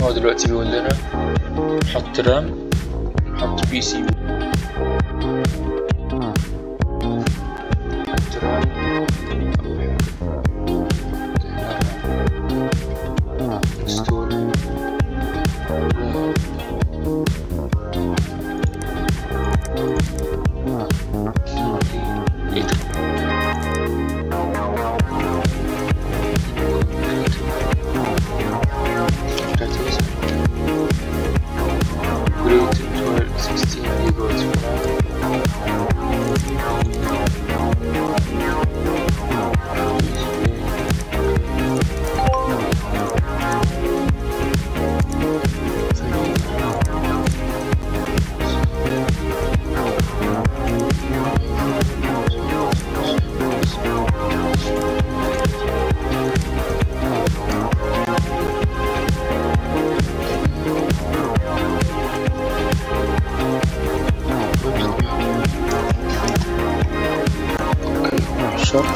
هو دلوقتي بيقول لنا حط رام حط بي سي حط رام ستور ايه ده That is great 12, 16 gigabytes شر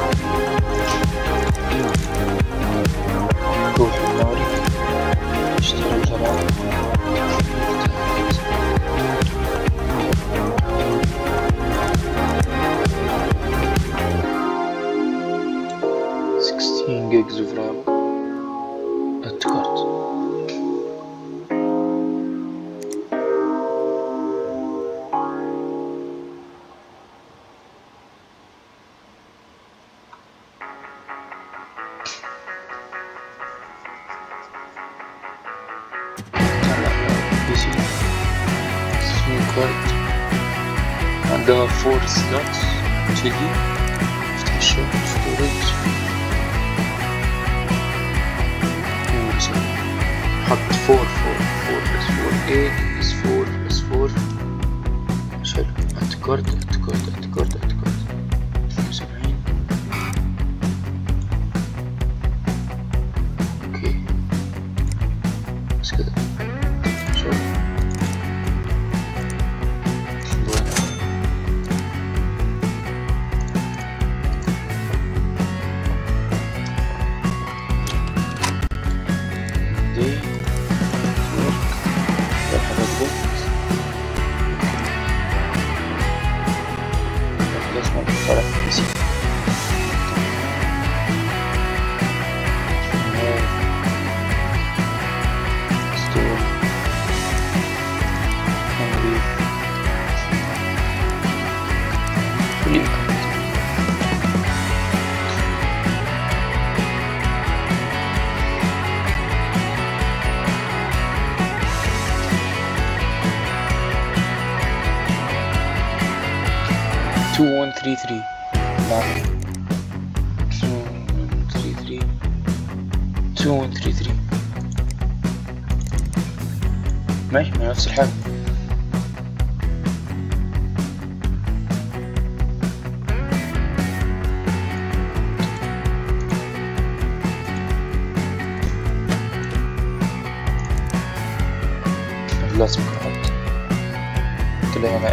روح النار اشتري طبعا Sixteen gigs of RAM الكارت PC اسمه كارت عندها فور سلوتس تيجي افتح الشغل ستورج حط فور فور فور بلس فور ايت بلس فور بلس فور حلو حط كارت حط كارت حط كارت حط كارت سبعين اوكي بس كده شوف دي ورك والحاجات دي خلاص ما بنطلع في البي سي ستور memory link two one three three نعم two one three three two one three three ماشي ما نفس الحاجة لازم احط كده هنا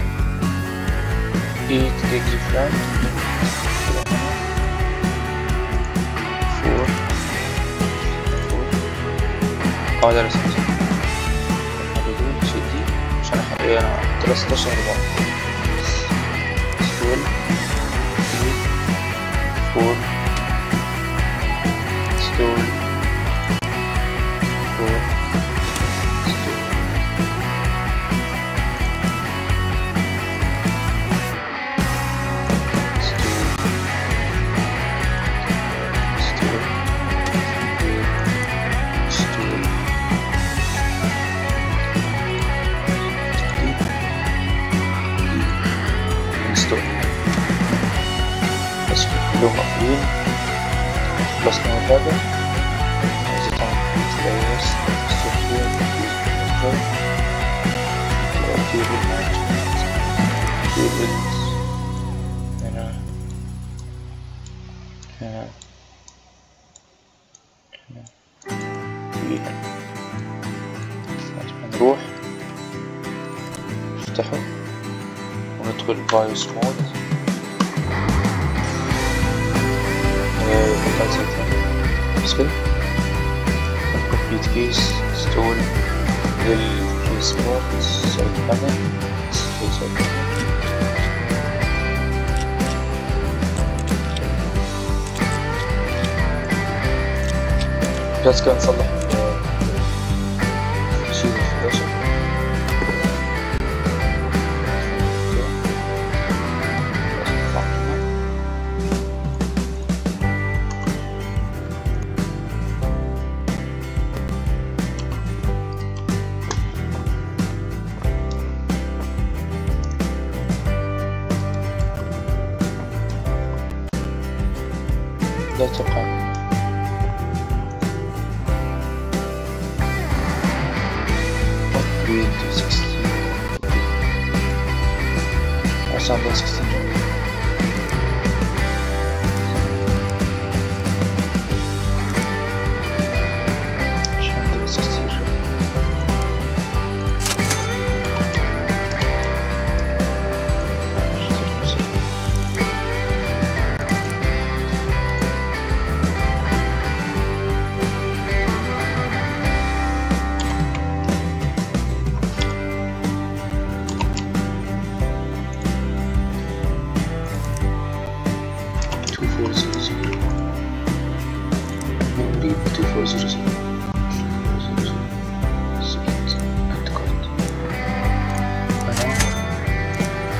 8 gigs of RAM كده هنا 4 4 اه ده رسمت حددون شدي عشان احنا انا هحط لها 16 4 12 8 4 ستول 4 ستول بس كلهم مقفولين خلصنا من هذا عايز تعمل تلاقي بس كيبورد مانجمنت كيبورد هنا هنا هنا وهنا نروح نفتحه وندخل بايوس مود بس كده complete keys تقول للريسبوت سايد بانل سايد بانل بس كده نصلح نشيل الفلاشة لا تقع Green to 16 or something 16 عشان 16 two four zero zero. Maybe two four zero zero. Two four zero zero. Select and code. أنا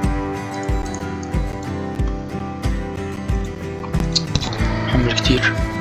حمل كتير